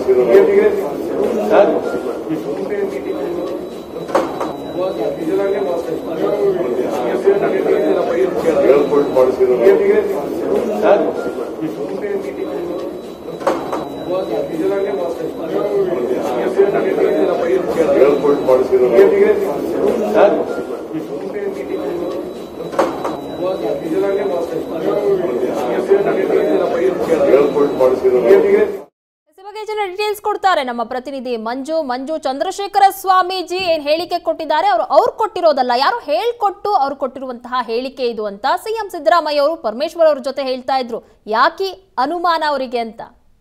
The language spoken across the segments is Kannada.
ಹೇಳ್ಕೊಟ್ಟು ಮಾಡಿಸಿದ್ರು ಹೇಳ್ಕೊಟ್ಟು ಮಾಡಿಸಿದ್ರು ಹೇಳ್ಕೊಟ್ಟು ಮಾಡಿಸಿದ್ರು ಈ ಬಗ್ಗೆ ಹೆಚ್ಚಿನ ಡೀಟೇಲ್ಸ್ ಕೊಡ್ತಾರೆ ನಮ್ಮ ಪ್ರತಿನಿಧಿ ಮಂಜು ಮಂಜು ಚಂದ್ರಶೇಖರ ಸ್ವಾಮೀಜಿ ಏನ್ ಹೇಳಿಕೆ ಕೊಟ್ಟಿದ್ದಾರೆ ಅವರು ಅವ್ರು ಕೊಟ್ಟಿರೋದಲ್ಲ ಯಾರು ಹೇಳ್ಕೊಟ್ಟು ಅವ್ರು ಕೊಟ್ಟಿರುವಂತಹ ಹೇಳಿಕೆ ಇದು ಅಂತ ಸಿಎಂ ಸಿದ್ದರಾಮಯ್ಯ ಅವರು ಪರಮೇಶ್ವರ್ ಅವ್ರ ಜೊತೆ ಹೇಳ್ತಾ ಇದ್ರು ಯಾಕಿ ಅನುಮಾನ ಅವರಿಗೆ ಅಂತ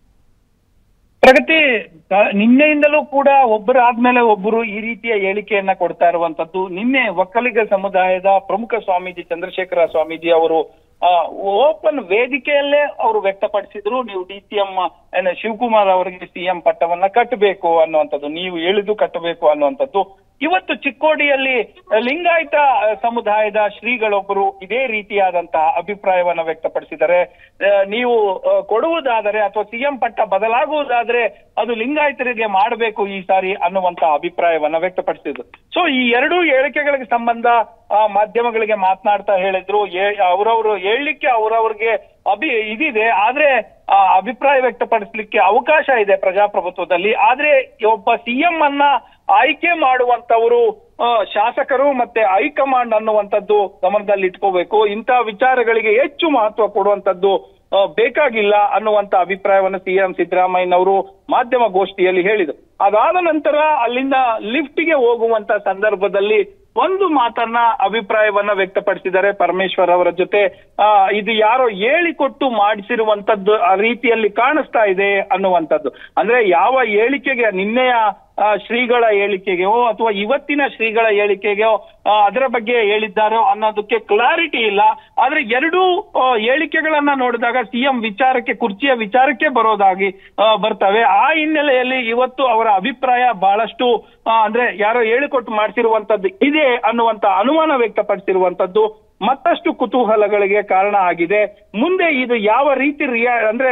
ಪ್ರಗತಿ ತ- ನಿನ್ನೆಯಿಂದಲೂ ಕೂಡ ಒಬ್ಬರು ಆದ್ಮೇಲೆ ಒಬ್ಬರು ಈ ರೀತಿಯ ಹೇಳಿಕೆಯನ್ನ ಕೊಡ್ತಾ ಇರುವಂತದ್ದು ನಿನ್ನೆ ಒಕ್ಕಲಿಗ ಸಮುದಾಯದ ಪ್ರಮುಖ ಸ್ವಾಮೀಜಿ ಚಂದ್ರಶೇಖರ ಸ್ವಾಮೀಜಿ ಅವರು ಓಪನ್ ವೇದಿಕೆಯಲ್ಲೇ ಅವರು ವ್ಯಕ್ತಪಡಿಸಿದ್ರು ನೀವು ಡಿ ಸಿ ಎಂ ಶಿವಕುಮಾರ್ ಅವರಿಗೆ ಸಿಎಂ ಪಟ್ಟವನ್ನ ಕಟ್ಟಬೇಕು ಅನ್ನುವಂಥದ್ದು ನೀವು ಎಳೆದು ಕಟ್ಟಬೇಕು ಅನ್ನುವಂಥದ್ದು ಇವತ್ತು ಚಿಕ್ಕೋಡಿಯಲ್ಲಿ ಲಿಂಗಾಯತ ಆ, ಸಮುದಾಯದ ಶ್ರೀಗಳೊಬ್ಬರು ಇದೇ ರೀತಿಯಾದಂತಹ ಅಭಿಪ್ರಾಯವನ್ನ ವ್ಯಕ್ತಪಡಿಸಿದ್ದಾರೆ ಆ, ನೀವು ಆ, ಕೊಡುವುದಾದರೆ ಅಥವಾ ಸಿಎಂ ಪಟ್ಟ ಬದಲಾಗುವುದಾದ್ರೆ ಅದು ಲಿಂಗಾಯತರಿಗೆ ಮಾಡಬೇಕು ಈ ಸಾರಿ ಅನ್ನುವಂತ ಅಭಿಪ್ರಾಯವನ್ನ ವ್ಯಕ್ತಪಡಿಸಿದ್ರು ಸೊ ಈ ಎರಡೂ ಹೇಳಿಕೆಗಳಿಗೆ ಸಂಬಂಧ ಆ, ಮಾಧ್ಯಮಗಳಿಗೆ ಮಾತನಾಡ್ತಾ ಹೇಳಿದ್ರು ಏ- ಅವ್ರವ್ರು ಹೇಳಲಿಕ್ಕೆ ಅವ್ರವ್ರಿಗೆ ಅಭಿ ಇದಿದೆ ಆದ್ರೆ ಆ, ಅಭಿಪ್ರಾಯ ವ್ಯಕ್ತಪಡಿಸ್ಲಿಕ್ಕೆ ಅವಕಾಶ ಇದೆ ಪ್ರಜಾಪ್ರಭುತ್ವದಲ್ಲಿ ಆದ್ರೆ ಒಬ್ಬ ಸಿಎಂ ಅನ್ನ ಆಯ್ಕೆ ಮಾಡುವಂತವರು ಆ, ಶಾಸಕರು ಮತ್ತೆ ಹೈಕಮಾಂಡ್ ಅನ್ನುವಂಥದ್ದು ಗಮನದಲ್ಲಿ ಇಟ್ಕೋಬೇಕು ಇಂತಹ ವಿಚಾರಗಳಿಗೆ ಹೆಚ್ಚು ಮಹತ್ವ ಕೊಡುವಂತದ್ದು ಆ, ಬೇಕಾಗಿಲ್ಲ ಅನ್ನುವಂತ ಅಭಿಪ್ರಾಯವನ್ನು ಸಿಎಂ ಸಿದ್ದರಾಮಯ್ಯನವರು ಮಾಧ್ಯಮ ಗೋಷ್ಠಿಯಲ್ಲಿ ಹೇಳಿದರು ಅದಾದ ನಂತರ ಅಲ್ಲಿಂದ ಲಿಫ್ಟ್ಗೆ ಹೋಗುವಂತ ಸಂದರ್ಭದಲ್ಲಿ ಒಂದು ಮಾತನ್ನ ಅಭಿಪ್ರಾಯವನ್ನ ವ್ಯಕ್ತಪಡಿಸಿದ್ದಾರೆ ಪರಮೇಶ್ವರ್ ಅವರ ಜೊತೆ ಆ, ಇದು ಯಾರೋ ಹೇಳಿಕೊಟ್ಟು ಮಾಡಿಸಿರುವಂತದ್ದು ಆ ರೀತಿಯಲ್ಲಿ ಕಾಣಿಸ್ತಾ ಇದೆ ಅನ್ನುವಂಥದ್ದು ಅಂದ್ರೆ ಯಾವ ಹೇಳಿಕೆಗೆ ನಿನ್ನೆಯ ಆ, ಶ್ರೀಗಳ ಹೇಳಿಕೆಗೋ ಅಥವಾ ಇವತ್ತಿನ ಶ್ರೀಗಳ ಹೇಳಿಕೆಗೋ ಆ, ಅದರ ಬಗ್ಗೆ ಹೇಳಿದ್ದಾರೋ ಅನ್ನೋದಕ್ಕೆ ಕ್ಲಾರಿಟಿ ಇಲ್ಲ ಆದ್ರೆ ಎರಡೂ ಆ, ಹೇಳಿಕೆಗಳನ್ನ ನೋಡಿದಾಗ ಸಿಎಂ ವಿಚಾರಕ್ಕೆ ಕುರ್ಚಿಯ ವಿಚಾರಕ್ಕೆ ಬರೋದಾಗಿ ಆ, ಬರ್ತವೆ ಆ ಹಿನ್ನೆಲೆಯಲ್ಲಿ ಇವತ್ತು ಅವರ ಅಭಿಪ್ರಾಯ ಬಹಳಷ್ಟು ಆ, ಅಂದ್ರೆ ಯಾರೋ ಹೇಳಿಕೊಟ್ಟು ಮಾಡಿಸಿರುವಂತದ್ದು ಇದೆ ಅನ್ನುವಂತ ಅನುಮಾನ ವ್ಯಕ್ತಪಡಿಸಿರುವಂತದ್ದು ಮತ್ತಷ್ಟು ಕುತೂಹಲಗಳಿಗೆ ಕಾರಣ ಆಗಿದೆ ಮುಂದೆ ಇದು ಯಾವ ರೀತಿ ರಿಯಾ ಅಂದ್ರೆ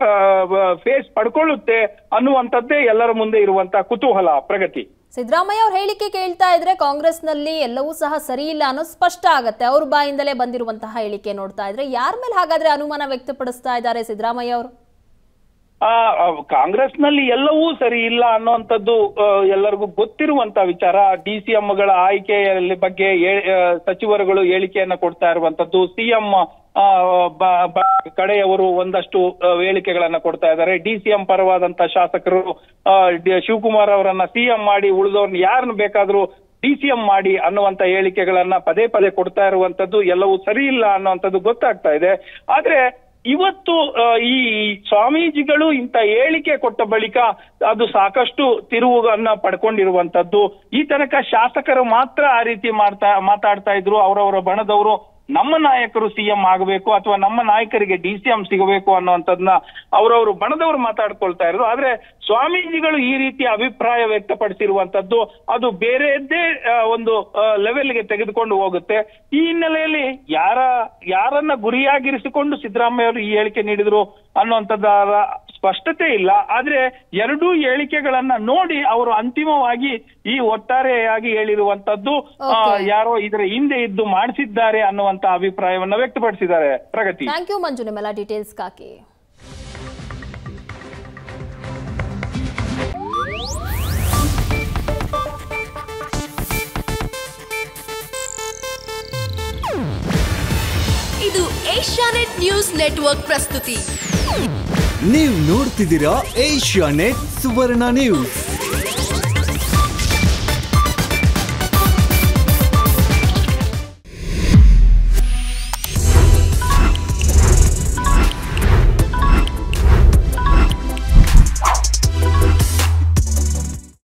ಫೇಸ್ ಪಡ್ಕೊಳ್ಳುತ್ತೆ ಅನ್ನುವಂಥದ್ದೇ ಎಲ್ಲರ ಮುಂದೆ ಇರುವಂತ ಕುತೂಹಲ ಪ್ರಗತಿ ಸಿದ್ದರಾಮಯ್ಯ ಅವ್ರ ಹೇಳಿಕೆ ಕೇಳ್ತಾ ಇದ್ರೆ ಕಾಂಗ್ರೆಸ್ನಲ್ಲಿ ಎಲ್ಲವೂ ಸಹ ಸರಿ ಇಲ್ಲ ಅನ್ನೋದು ಸ್ಪಷ್ಟ ಆಗತ್ತೆ ಅವ್ರ ಬಾಯಿಂದಲೇ ಬಂದಿರುವಂತಹ ಹೇಳಿಕೆ ನೋಡ್ತಾ ಇದ್ರೆ ಯಾರ ಮೇಲೆ ಹಾಗಾದ್ರೆ ಅನುಮಾನ ವ್ಯಕ್ತಪಡಿಸ್ತಾ ಇದ್ದಾರೆ ಸಿದ್ದರಾಮಯ್ಯ ಅವರು ಆ ಆ, ಕಾಂಗ್ರೆಸ್ನಲ್ಲಿ ಎಲ್ಲವೂ ಸರಿ ಇಲ್ಲ ಅನ್ನುವಂಥದ್ದು ಆ, ಎಲ್ಲರಿಗೂ ಗೊತ್ತಿರುವಂತ ವಿಚಾರ ಡಿ ಸಿ ಎಂಗಳ ಆಯ್ಕೆಯಲ್ಲಿ ಬಗ್ಗೆ ಹೇ- ಆ, ಸಚಿವರುಗಳು ಹೇಳಿಕೆಯನ್ನ ಕೊಡ್ತಾ ಇರುವಂತದ್ದು ಸಿಎಂ ಕಡೆಯವರು ಒಂದಷ್ಟು ಆ, ಹೇಳಿಕೆಗಳನ್ನ ಕೊಡ್ತಾ ಇದ್ದಾರೆ ಡಿ ಸಿ ಎಂ ಪರವಾದಂತ ಶಾಸಕರು ಆ, ಡಿ- ಶಿವಕುಮಾರ್ ಅವರನ್ನ ಸಿಎಂ ಮಾಡಿ ಉಳಿದವ್ರನ್ನ ಯಾರನ್ನ ಬೇಕಾದ್ರೂ ಡಿ ಸಿ ಎಂ ಮಾಡಿ ಅನ್ನುವಂತ ಹೇಳಿಕೆಗಳನ್ನ ಪದೇ ಪದೇ ಕೊಡ್ತಾ ಇರುವಂತದ್ದು ಎಲ್ಲವೂ ಸರಿ ಇಲ್ಲ ಅನ್ನುವಂಥದ್ದು ಗೊತ್ತಾಗ್ತಾ ಇದೆ ಆದ್ರೆ ಇವತ್ತು ಆ, ಈ ಸ್ವಾಮೀಜಿಗಳು ಇಂಥ ಹೇಳಿಕೆ ಕೊಟ್ಟ ಬಳಿಕ ಅದು ಸಾಕಷ್ಟು ತಿರುವನ್ನ ಪಡ್ಕೊಂಡಿರುವಂತದ್ದು ಈ ತನಕ ಶಾಸಕರು ಮಾತ್ರ ಆ ರೀತಿ ಮಾಡ್ತಾ ಮಾತಾಡ್ತಾ ಇದ್ರು ಅವರವರ ಬಣದವರು ನಮ್ಮ ನಾಯಕರು ಸಿಎಂ ಆಗಬೇಕು ಅಥವಾ ನಮ್ಮ ನಾಯಕರಿಗೆ ಡಿ ಸಿ ಎಂ ಸಿಗಬೇಕು ಅನ್ನುವಂಥದ್ದನ್ನ ಅವರವರು ಬಣದವರು ಮಾತಾಡ್ಕೊಳ್ತಾ ಇದ್ರು ಆದ್ರೆ ಸ್ವಾಮೀಜಿಗಳು ಈ ರೀತಿ ಅಭಿಪ್ರಾಯ ವ್ಯಕ್ತಪಡಿಸಿರುವಂತದ್ದು ಅದು ಬೇರೆಯದ್ದೇ ಆ, ಒಂದು ಲೆವೆಲ್ಗೆ ತೆಗೆದುಕೊಂಡು ಹೋಗುತ್ತೆ ಈ ಹಿನ್ನೆಲೆಯಲ್ಲಿ ಯಾರ ಯಾರನ್ನ ಗುರಿಯಾಗಿರಿಸಿಕೊಂಡು ಸಿದ್ದರಾಮಯ್ಯ ಅವರು ಈ ಹೇಳಿಕೆ ನೀಡಿದ್ರು ಅನ್ನುವಂಥದ್ದರ ಸ್ಪಷ್ಟತೆ ಇಲ್ಲ ಆದ್ರೆ ಎರಡೂ ಹೇಳಿಕೆಗಳನ್ನ ನೋಡಿ ಅವರು ಅಂತಿಮವಾಗಿ ಈ ಒಟ್ಟಾರೆಯಾಗಿ ಹೇಳಿರುವಂತದ್ದು ಆ, Okay. ಯಾರೋ ಇದರ ಹಿಂದೆ ಇದ್ದು ಮಾಡಿಸಿದ್ದಾರೆ ಅನ್ನುವಂತ ಅಭಿಪ್ರಾಯವನ್ನ ವ್ಯಕ್ತಪಡಿಸಿದ್ದಾರೆ ಪ್ರಗತಿ ಥ್ಯಾಂಕ್ ಯು ಮಂಜು ನಿಮ್ಮೆಲ್ಲ ಡೀಟೇಲ್ಸ್ಗಾಗಿ ಇದು ಏಷ್ಯಾನೆಟ್ ನ್ಯೂಸ್ ನೆಟ್ವರ್ಕ್ ಪ್ರಸ್ತುತಿ ನೀವು ನೋಡ್ತಿದ್ದೀರಾ ಏಷ್ಯಾ ನೆಟ್ ಸುವರ್ಣ ನ್ಯೂಸ್